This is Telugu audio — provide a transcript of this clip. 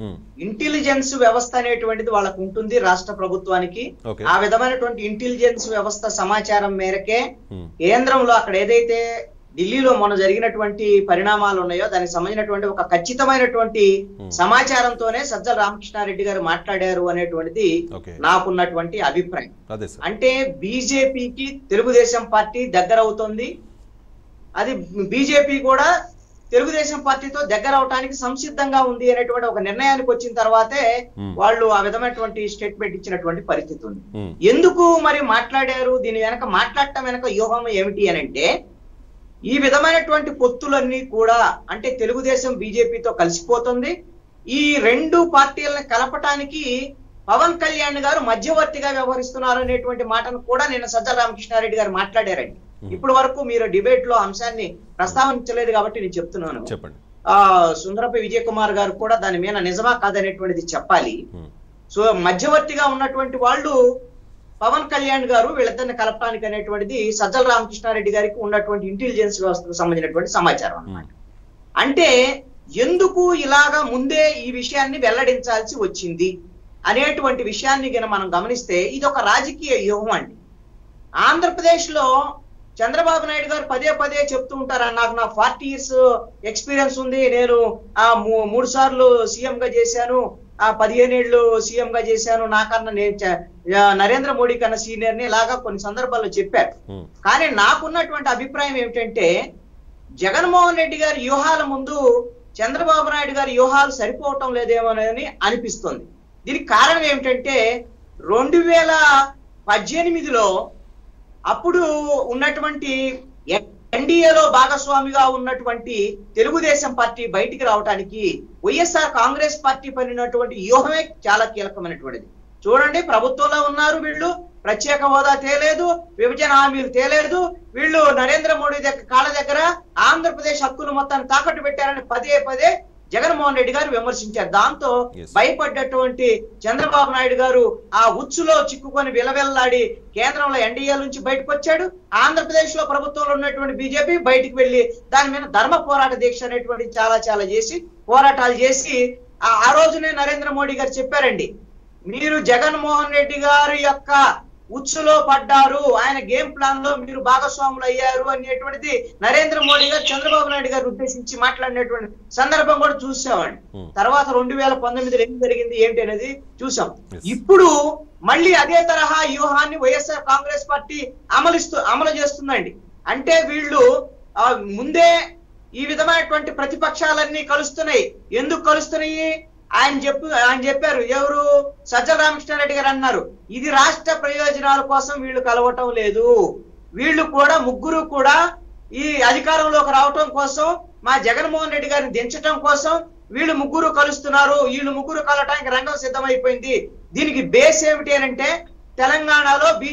ఉమ్, ఇంటెలిజెన్స్ వ్యవస్థ అనేటువంటిది వాళ్ళకు ఉంటుంది రాష్ట్ర ప్రభుత్వానికి ఓకే ఆ విధమైనటువంటి ఇంటెలిజెన్స్ వ్యవస్థ సమాచారం మేరకే ఉమ్, కేంద్రంలో అక్కడ ఏదైతే ఢిల్లీలో మొన్న జరిగినటువంటి పరిణామాలు ఉన్నాయో దానికి సంబంధించినటువంటి ఒక ఖచ్చితమైనటువంటి Hmm. సమాచారంతోనే సజ్జల రామకృష్ణారెడ్డి గారు మాట్లాడారు అనేటువంటిది ఓకే నాకున్నటువంటి అభిప్రాయం అదే సార్ అంటే బీజేపీకి తెలుగుదేశం పార్టీ దగ్గర అవుతుంది అది బీజేపీ కూడా తెలుగుదేశం పార్టీతో దగ్గర అవటానికి సంసిద్ధంగా ఉంది అనేటువంటి ఒక నిర్ణయానికి వచ్చిన తర్వాతే ఉమ్, వాళ్ళు ఆ విధమైనటువంటి స్టేట్మెంట్ ఇచ్చినటువంటి పరిస్థితి ఉంది ఉమ్, ఎందుకు మరి మాట్లాడారు దీని వెనక మాట్లాడటం వెనక వ్యూహం ఏమిటి అని అంటే ఈ విధమైనటువంటి పొత్తులన్నీ కూడా అంటే తెలుగుదేశం బీజేపీతో కలిసిపోతుంది ఈ రెండు పార్టీలను కలపటానికి పవన్ కళ్యాణ్ గారు మధ్యవర్తిగా వ్యవహరిస్తున్నారు అనేటువంటి మాటను కూడా నిన్న సజ్జల రామకృష్ణారెడ్డి గారు మాట్లాడారండి ఇప్పటి వరకు మీరు డిబేట్ లో అంశాన్ని ప్రస్తావించలేదు కాబట్టి నేను చెప్తున్నాను చెప్పండి ఆ సుందరపై విజయ్ కుమార్ గారు కూడా దాని మీద నిజమా కాదనేటువంటిది చెప్పాలి ఉమ్, సో మధ్యవర్తిగా ఉన్నటువంటి వాళ్ళు పవన్ కళ్యాణ్ గారు వీళ్ళిద్దరిని కలపడానికి అనేటువంటిది సజ్జల రామకృష్ణారెడ్డి గారికి ఉన్నటువంటి ఇంటెలిజెన్స్ వ్యవస్థకు సంబంధించినటువంటి సమాచారం అన్నమాట అంటే ఎందుకు ఇలాగా ముందే ఈ విషయాన్ని వెల్లడించాల్సి వచ్చింది అనేటువంటి విషయాన్ని గన మనం గమనిస్తే ఇది ఒక రాజకీయ వ్యూహం అండి ఆంధ్రప్రదేశ్ లో చంద్రబాబు నాయుడు గారు పదే పదే చెప్తూ ఉంటారు నాకు నా ఫార్టీ ఇయర్స్ ఎక్స్పీరియన్స్ ఉంది నేను ఆ మూ- మూడు సార్లు సీఎం గా చేశాను ఆ పదిహేను ఏళ్ళు సీఎం గా చేశాను నాకన్నా నేను చ- ఆ, నరేంద్ర మోడీ కన్నా సీనియర్ ని ఇలాగా కొన్ని సందర్భాల్లో చెప్పారు ఉమ్, కానీ నాకున్నటువంటి అభిప్రాయం ఏమిటంటే జగన్మోహన్ రెడ్డి గారి వ్యూహాల ముందు చంద్రబాబు నాయుడు గారి వ్యూహాలు సరిపోవటం లేదేమోనని అనిపిస్తుంది దీనికి కారణం ఏమిటంటే రెండు వేల పద్దెనిమిదిలో అప్పుడు ఉన్నటువంటి ఎన్డీఏలో భాగస్వామిగా ఉన్నటువంటి తెలుగుదేశం పార్టీ బయటికి రావడానికి వైఎస్ఆర్ కాంగ్రెస్ పార్టీ పడినటువంటి వ్యూహమే చాలా కీలకమైనటువంటిది చూడండి ప్రభుత్వంలో ఉన్నారు వీళ్ళు ప్రత్యేక హోదా తేలేదు విభజన హామీలు తేలేదు వీళ్ళు నరేంద్ర మోడీ దగ్గర కాళ్ళ దగ్గర ఆంధ్రప్రదేశ్ హక్కులు మొత్తాన్ని తాకట్టు పెట్టారని పదే పదే జగన్మోహన్ రెడ్డి గారు విమర్శించారు దాంతో Yes. భయపడ్డటువంటి చంద్రబాబు నాయుడు గారు ఆ ఉచ్చులో చిక్కుకొని విలవెల్లాడి కేంద్రంలో ఎన్డీఏ నుంచి బయటకు వచ్చాడు ఆంధ్రప్రదేశ్ లో ప్రభుత్వంలో ఉన్నటువంటి బీజేపీ బయటికి వెళ్లి దాని మీద ధర్మ పోరాట దీక్ష అనేటువంటి చాలా చాలా చేసి పోరాటాలు చేసి ఆ ఆ రోజునే నరేంద్ర మోడీ గారు చెప్పారండి మీరు జగన్మోహన్ రెడ్డి గారి యొక్క ఉచ్చులో పడ్డారు ఆయన గేమ్ ప్లాన్ లో మీరు భాగస్వాములు అయ్యారు అనేటువంటిది నరేంద్ర మోడీ గారు చంద్రబాబు నాయుడు గారు ఉద్దేశించి మాట్లాడినటువంటి సందర్భం కూడా చూసామండి ఉమ్, తర్వాత రెండు వేల పంతొమ్మిదిలో ఏం జరిగింది ఏంటి అనేది చూసాం Yes. ఇప్పుడు మళ్ళీ అదే తరహా వ్యూహాన్ని వైఎస్ఆర్ కాంగ్రెస్ పార్టీ అమలుస్తూ అమలు చేస్తుందండి అంటే వీళ్ళు ఆ, ముందే ఈ విధమైనటువంటి ప్రతిపక్షాలన్నీ కలుస్తున్నాయి ఎందుకు కలుస్తున్నాయి ఆయన చెప్పు ఆయన చెప్పారు ఎవరు సజ్జల రామకృష్ణారెడ్డి గారు అన్నారు ఇది రాష్ట్ర ప్రయోజనాల కోసం వీళ్ళు కలవటం లేదు వీళ్ళు కూడా ముగ్గురు కూడా ఈ అధికారంలోకి రావటం కోసం మా జగన్మోహన్ రెడ్డి గారిని దించటం కోసం వీళ్ళు ముగ్గురు కలుస్తున్నారు వీళ్ళు ముగ్గురు కలవటానికి రంగం సిద్ధమైపోయింది దీనికి బేస్ ఏమిటి అని అంటే తెలంగాణలో బి